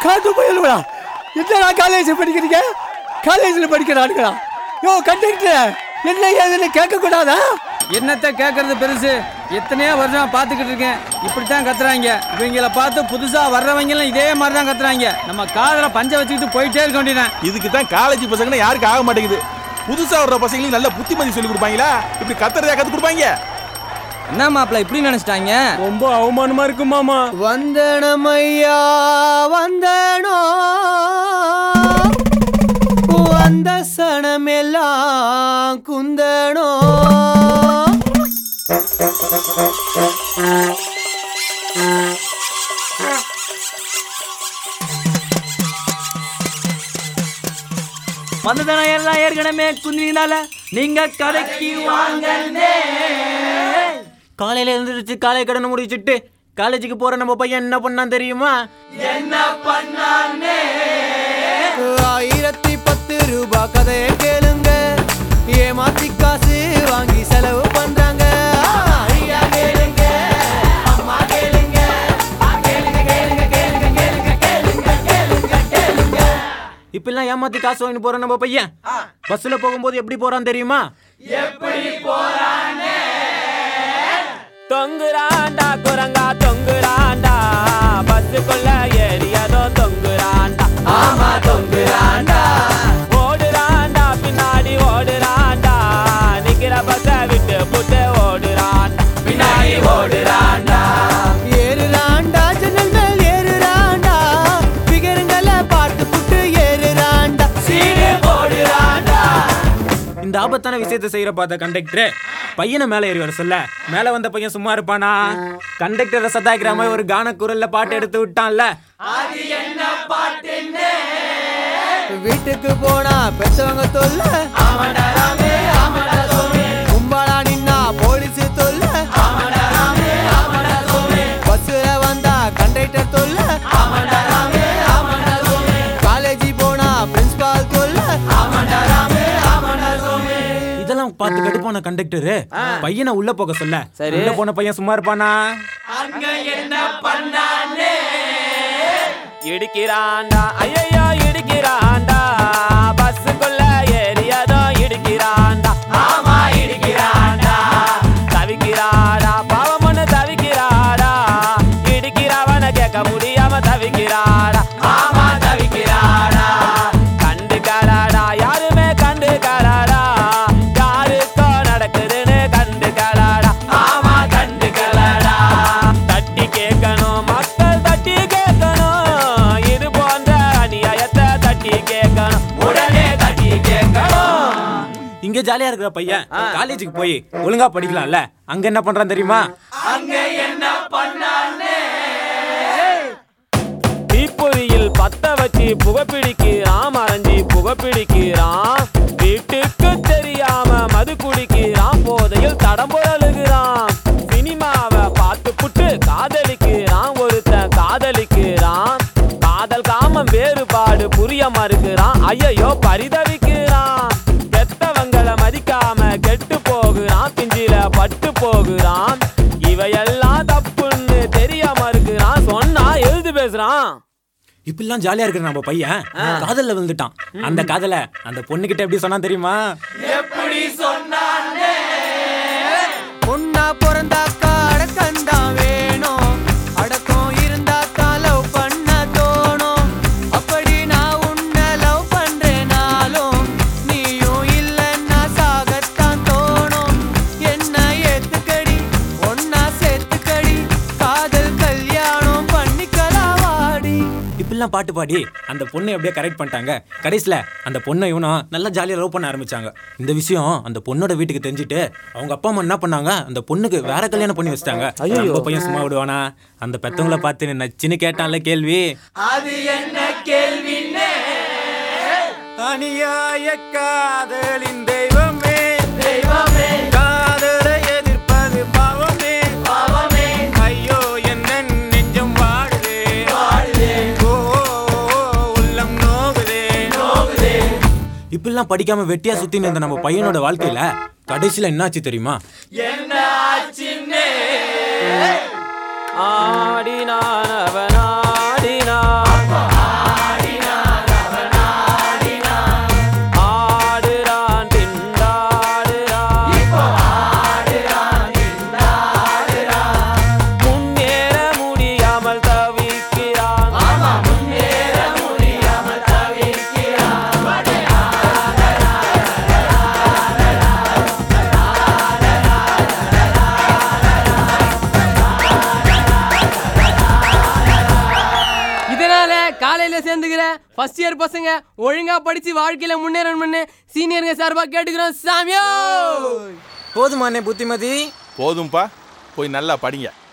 காத்து போயிடுவா என்னடா காலேஜ் படிக்கிறீங்க காலேஜில் படிக்கிற ஆளுங்களா யோ கண்டக்டர் என்ன ஏதுன்னு கேட்கக்கூடாதா என்னத்த கேட்கறது பெருசு எத்தனையோ வருஷம் பார்த்துக்கிட்டு இருக்கேன் இப்படித்தான் கத்துறாங்க இவங்கள பார்த்து புதுசா வர்றவங்க எல்லாம் இதே மாதிரி தான் கத்துறாங்க நம்ம காதுல பஞ்ச வச்சுக்கிட்டு போயிட்டே இருக்க வேண்டியதான் இதுக்கு தான் காலேஜ் பசங்கன்னா யாருக்கு ஆக மாட்டேங்குது புதுசா வர்ற பசங்களுக்கு நல்ல புத்திமதி சொல்லி கொடுப்பாங்களா இப்படி கத்துறதா கத்து கொடுப்பாங்க என்ன மாப்பிள்ள இப்படி நினைச்சிட்டாங்க ரொம்ப அவமானமா இருக்கு மாமா வந்தனமையா வந்தனோ அந்த சனமெல்லாம் குந்தனோ வந்ததன எல்லாம் ஏற்கனவே குந்தினால நீங்க கடைக்கு வாங்கன்னே காலையில எழுந்திருச்சு காலை கடனை முடிச்சிட்டு காலேஜுக்கு போற நம்ம பையன் என்ன பண்ணான் தெரியுமா ஆயிரத்தி பத்து ரூபாய் கதையை கேளுங்க ஏமாத்தி காசு வாங்கி செலவு பண்றாங்க ஐயா கேளுங்க அம்மா கேளுங்க கேளுங்க கேளுங்க கேளுங்க கேளுங்க கேளுங்க கேளுங்க கேளுங்க இப்பெல்லாம் ஏமாத்தி காசு வாங்கி போற நம்ம பையன் பஸ்ல போகும்போது எப்படி போறான் தெரியுமா தொங்குறாண்டா குரங்கா தொங்குறாண்டா பஸ்ஸுக்குள்ள ஏறியதோ தொங்குறாண்டா ஆமா தொங்குறாண்டா ஓடுறாண்டா பின்னாடி ஓடுறாண்டா நிக்கிற பஸ்ஸ விட்டு புட்டு ஓடுறாண்டா பின்னாடி ஓடுறாண்டா ஏறுறாண்டா ஜன்னல் மேல் ஏறுறாண்டா பிகருங்கள பார்த்து புட்டு ஏறுறாண்டா சீடு போடுறாண்டா இந்த ஆபத்தான விஷயத்தை செய்யற பார்த்த கண்டக்டர் பையனை மேல ஏறி வர சொல்ல மேல வந்த பையன் சும்மா இருப்பானா கண்டக்டரை சதாய்க்கிற மாதிரி ஒரு கான குரல்ல பாட்டு எடுத்து விட்டான்ல வீட்டுக்கு போனா பெத்தவங்க தொல்ல கும்பலா நின்னா போலீஸ் தொல்ல பஸ்ல வந்தா கண்டக்டர் தொல்ல காலேஜ் போனா பிரின்சிபால் தொல்ல இதெல்லாம் பார்த்து கடுப்பான கண்டக்டர் பையனை உள்ள போக சொல்ல உள்ள போன பையன் சும்மா இருப்பானா இடிக்கிறாண்டா ஐயோ இடிக்கிறாண்டா பஸ்ஸுக்குள்ள ஏறியதோ இடிக்கிறாண்டா ஆமா இடிக்கிறாண்டா தவிக்கிறாடா பாவம் ஒண்ணு தவிக்கிறாடா இடிக்கிறவன கேட்க முடியாம தவிக்கிறாடா ஆமா தவிக்கிறாடா கண்டு கலாடா யாருமே கண்டு கலாடா யாருக்கோ நடக்குதுன்னு கண்டு கலாடா ஆமா கண்டு கலாடா தட்டி கேட்கணும் மக்கள் தட்டி கேட்கணும் இது போன்ற அநியாயத்தை தட்டி கேட்கணும் உடனே தட்டி கேட்கணும் இங்க ஜாலியா இருக்கிற பையன் காலேஜுக்கு போய் ஒழுங்கா படிக்கலாம்ல அங்க என்ன பண்றான் தெரியுமா தீப்பொறியில் பத்த வச்சு புகைப்பிடிக்கிறான் மறைஞ்சி புகைப்பிடிக்கிறான் வீட்டுக்கு தெரியாம மது குடிக்கிறான் போதையில் தடம் புரளுகிறான் சினிமாவை பார்த்து புட்டு காதலிக்கிறான் ஒருத்தன் காதலிக்கிறான் காதல் காமம் வேறுபாடு புரிய மறுக்கிறான் ஐயையோ பரிதவிக்கிறான் கெட்டவங்கள மதிக்காம கெட்டு போகிறான் பிஞ்சில பட்டு போகிறான் இவையெல்லாம் தப்புன்னு தெரியாம இருக்கிறான் சொன்னா எழுது பேசுறான் இப்படிலாம் ஜாலியா இருக்கிற நம்ம பையன் காதல்ல விழுந்துட்டான் அந்த காதல அந்த பொண்ணுகிட்ட எப்படி சொன்னா தெரியுமா பொண்ணா பிறந்தாக்கா அடக்கந்தான் வேணும் அடக்கம் இருந்தாக்கா லவ் பண்ண தோணும் அப்படி நான் உன்னை லவ் பண்றேனாலும் நீயும் இல்லைன்னா சாகத்தான் தோணும் என்ன ஏத்துக்கடி ஒன்னா சேர்த்துக்கடி காதல் கல்யாணம் பண்ணிக்கலாம் வாடி இப்படிலாம் பாட்டு பாடி அந்த பொண்ணை எப்படியே கரெக்ட் பண்ணிட்டாங்க கடைசியில அந்த பொண்ணை இவனும் நல்லா ஜாலியாக லவ் பண்ண ஆரம்பிச்சாங்க இந்த விஷயம் அந்த பொண்ணோட வீட்டுக்கு தெரிஞ்சுட்டு அவங்க அப்பா அம்மா என்ன பண்ணாங்க அந்த பொண்ணுக்கு வேற கல்யாணம் பண்ணி வச்சிட்டாங்க நம்ம பையன் சும்மா விடுவானா அந்த பெத்தவங்கள பார்த்து நச்சுன்னு கேட்டான்ல கேள்வி அது என்ன கேள்வின்னு அநியாய காதலின் தெய்வமே தெய்வமே காதலை எதிர்ப்பது பாவமே பாவமே ஐயோ என்ன நெஞ்சம் வாடுதே வாடுதே ஓ உள்ளம் நோகுதே நோகுதே இப்படிலாம் படிக்காம வெட்டியா சுத்தின்னு இருந்த நம்ம பையனோட வாழ்க்கையில கடைசியில என்னாச்சு தெரியுமா ஆடினான் அவன் ஆடினான் ஃபர்ஸ்ட் இயர் பசங்க ஒழுங்கா படிச்சு வாழ்க்கையில முன்னேறணும்னு சீனியருங்க சார்பா கேட்டுக்கிறோம் சாமியோ போதுமானே புத்திமதி போதும்பா போய் நல்லா படிங்க